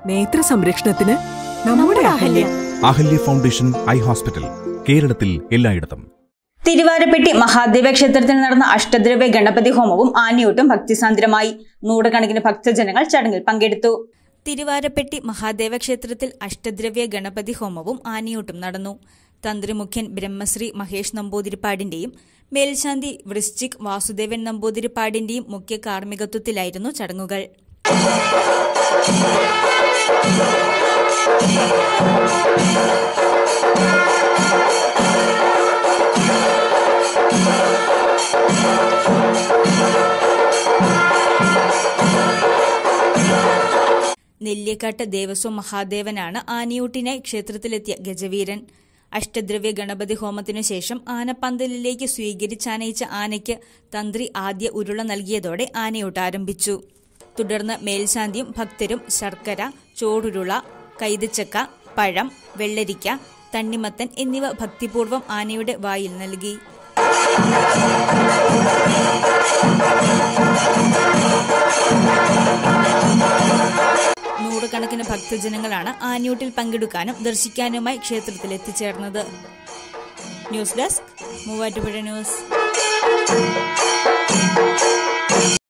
നേത്ര സംരക്ഷണത്തിന് നമ്മുടെ Ahalya Ahalya foundation eye hospital കേരളത്തിൽ എല്ലായിടത്തും തിരുവാരപ്പെട്ടി മഹാദേവ ക്ഷേത്രത്തിൽ നടന്ന അഷ്ടദ്രവ്യ ഗണപതി ഹോമവും ആനയൂട്ടും ഭക്തിസാന്ദ്രമായി നൂറുകണക്കിന് ഭക്തജനങ്ങൾ ചടങ്ങിൽ പങ്കെടുത്തു തിരുവാരപ്പെട്ടി മഹാദേവ ക്ഷേത്രത്തിൽ അഷ്ടദ്രവ്യ ഗണപതി ഹോമവും ആനയൂട്ടും നടന്നു തന്ത്രിമുഖ്യൻ ബ്രഹ്മശ്രീ മഹേഷ് നമ്പൂതിരിപ്പാടിന്റെയും മേൽശാന്തി വൃശ്ചിക് വാസുദേവൻ നമ്പൂതിരിപ്പാടിന്റെയും മുഖ്യ കാർമ്മികത്വത്തിലായിരുന്നു ചടങ്ങുകൾ നെല്ലിക്കാട്ട് ദേവസ്വം മഹാദേവനാണ് ആനയൂട്ടിനായി ക്ഷേത്രത്തിലെത്തിയ ഗജവീരൻ അഷ്ടദ്രവ്യ ഗണപതി ഹോമത്തിനു ശേഷം ആനപ്പന്തലിലേക്ക് സ്വീകരിച്ചാനയിച്ച ആനയ്ക്ക് തന്ത്രി ആദ്യ ഉരുള നൽകിയതോടെ ആനയൂട്ട് ആരംഭിച്ചു തുടർന്ന് മേൽശാന്തിയും ഭക്തരും ശർക്കര ചോടുരുള കൈതച്ചക്ക പഴം വെള്ളരിക്ക തണ്ണിമത്തൻ എന്നിവ ഭക്തിപൂർവ്വം ആനയുടെ വായിൽ നൽകി നൂറുകണക്കിന് ഭക്തജനങ്ങളാണ് ആനയൂട്ടിൽ പങ്കെടുക്കാനും ദർശിക്കാനുമായി ക്ഷേത്രത്തിൽ എത്തിച്ചേർന്നത് ന്യൂസ് ഡെസ്ക് മൂവാറ്റുപുഴ ന്യൂസ്